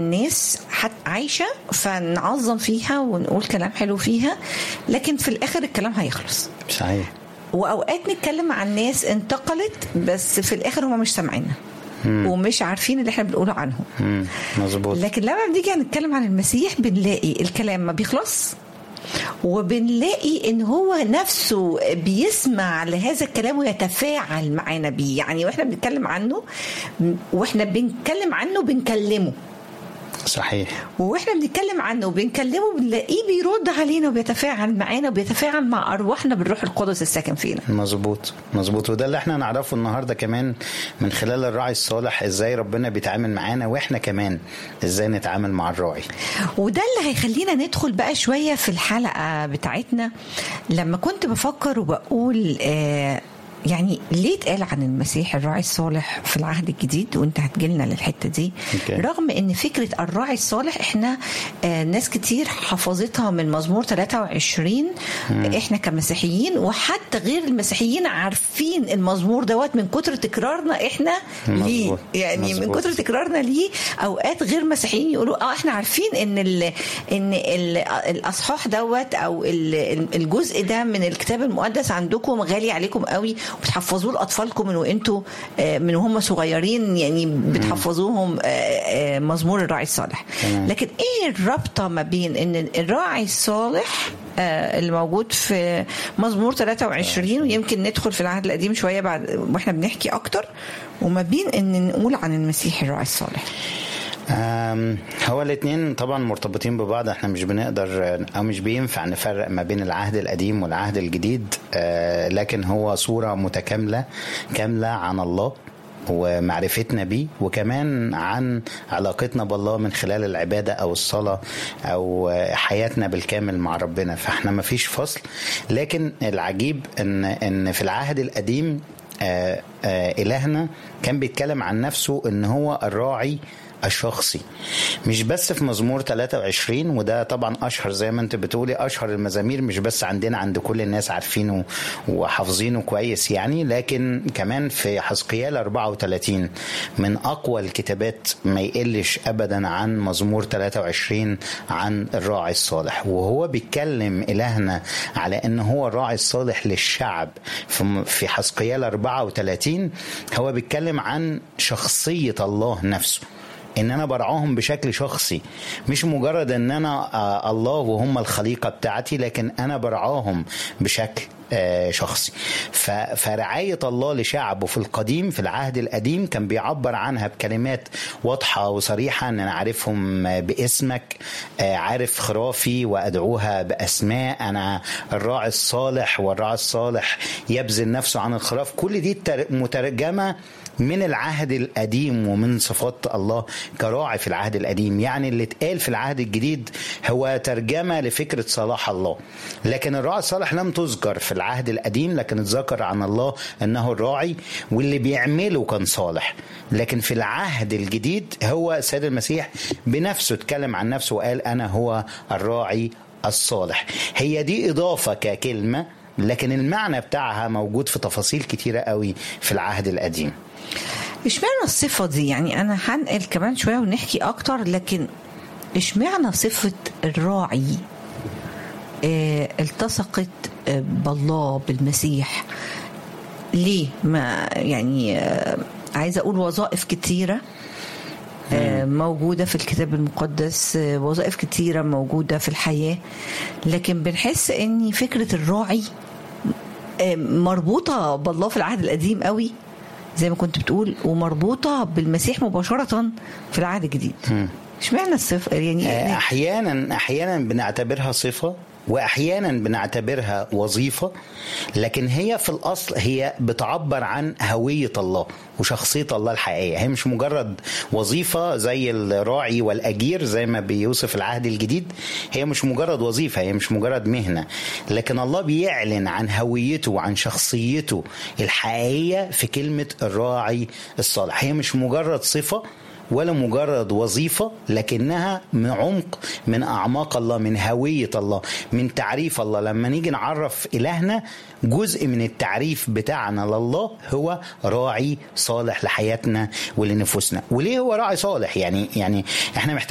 الناس حت عايشة فنعظم فيها ونقول كلام حلو فيها لكن في الآخر الكلام هيخلص صحيح وأوقات نتكلم عن ناس انتقلت بس في الآخر هم مش سامعيننا ومش عارفين اللي احنا بنقوله عنهم مم. مظبوط لكن لما بنيجي نتكلم عن المسيح بنلاقي الكلام ما بيخلص وبنلاقي ان هو نفسه بيسمع لهذا الكلام ويتفاعل معانا بيه يعني واحنا بنتكلم عنه واحنا بنتكلم عنه بنكلمه صحيح واحنا بنتكلم عنه وبنكلمه بنلاقيه بيرد علينا وبيتفاعل معانا وبيتفاعل مع ارواحنا بالروح القدس الساكن فينا مظبوط مظبوط وده اللي احنا نعرفه النهارده كمان من خلال الراعي الصالح ازاي ربنا بيتعامل معانا واحنا كمان ازاي نتعامل مع الراعي وده اللي هيخلينا ندخل بقى شويه في الحلقه بتاعتنا لما كنت بفكر وبقول آه يعني ليه اتقال عن المسيح الراعي الصالح في العهد الجديد وانت هتجيلنا للحته دي Okay. رغم ان فكره الراعي الصالح احنا آه ناس كتير حفظتها من مزمور 23 احنا كمسيحيين وحتى غير المسيحيين عارفين المزمور دوت من كتر تكرارنا احنا ليه مظبوط. يعني من مظبوط. كتر تكرارنا ليه اوقات غير مسيحيين يقولوا اه احنا عارفين ان ال ان ال الاصحاح دوت او ال- الجزء ده من الكتاب المقدس عندكم غالي عليكم قوي وبتحفظوه لاطفالكم من وانتوا آه، من وهم صغيرين يعني بتحفظوهم آه، آه، مزمور الراعي الصالح تمام. لكن ايه الرابطه ما بين ان الراعي الصالح آه، اللي موجود في مزمور 23 ويمكن ندخل في العهد القديم شويه بعد واحنا بنحكي اكتر وما بين ان نقول عن المسيح الراعي الصالح أم، هو الاثنين طبعا مرتبطين ببعض احنا مش بنقدر او مش بينفع نفرق ما بين العهد القديم والعهد الجديد أه، لكن هو صورة متكاملة كاملة عن الله ومعرفتنا بيه وكمان عن علاقتنا بالله من خلال العبادة أو الصلاة أو حياتنا بالكامل مع ربنا فاحنا ما فيش فصل لكن العجيب إن إن في العهد القديم آه، آه، إلهنا كان بيتكلم عن نفسه إن هو الراعي الشخصي مش بس في مزمور 23 وده طبعا اشهر زي ما انت بتقولي اشهر المزامير مش بس عندنا عند كل الناس عارفينه وحافظينه كويس يعني لكن كمان في حزقيال 34 من اقوى الكتابات ما يقلش ابدا عن مزمور 23 عن الراعي الصالح وهو بيتكلم الهنا على ان هو الراعي الصالح للشعب في في حزقيال 34 هو بيتكلم عن شخصيه الله نفسه ان انا برعاهم بشكل شخصي مش مجرد ان انا آه، الله وهم الخليقه بتاعتي لكن انا برعاهم بشكل آه، شخصي ف- فرعاية الله لشعبه في القديم في العهد القديم كان بيعبر عنها بكلمات واضحة وصريحة ان انا عارفهم باسمك آه، عارف خرافي وادعوها باسماء انا الراعي الصالح والراعي الصالح يبذل نفسه عن الخراف كل دي تر- مترجمة من العهد القديم ومن صفات الله كراعي في العهد القديم يعني اللي اتقال في العهد الجديد هو ترجمة لفكرة صلاح الله لكن الراعي الصالح لم تذكر في العهد القديم لكن اتذكر عن الله انه الراعي واللي بيعمله كان صالح لكن في العهد الجديد هو سيد المسيح بنفسه اتكلم عن نفسه وقال انا هو الراعي الصالح هي دي اضافة ككلمة لكن المعنى بتاعها موجود في تفاصيل كتيرة قوي في العهد القديم اشمعنى الصفة دي يعني أنا هنقل كمان شوية ونحكي أكتر لكن اشمعنى صفة الراعي اه التصقت آه، بالله بالمسيح ليه ما يعني آه عايزة أقول وظائف كتيرة آه، موجودة في الكتاب المقدس آه، وظائف كتيرة موجودة في الحياة لكن بنحس ان فكرة الراعي آه، مربوطة بالله في العهد القديم قوي زي ما كنت بتقول ومربوطة بالمسيح مباشرة في العهد الجديد اشمعنى الصفر يعني آه، احيانا احيانا بنعتبرها صفه واحيانا بنعتبرها وظيفه لكن هي في الاصل هي بتعبر عن هويه الله وشخصيه الله الحقيقيه هي مش مجرد وظيفه زي الراعي والاجير زي ما بيوصف العهد الجديد هي مش مجرد وظيفه هي مش مجرد مهنه لكن الله بيعلن عن هويته وعن شخصيته الحقيقيه في كلمه الراعي الصالح هي مش مجرد صفه ولا مجرد وظيفة لكنها من عمق من أعماق الله من هوية الله من تعريف الله لما نيجي نعرف إلهنا جزء من التعريف بتاعنا لله هو راعي صالح لحياتنا ولنفوسنا وليه هو راعي صالح يعني يعني احنا محتاجين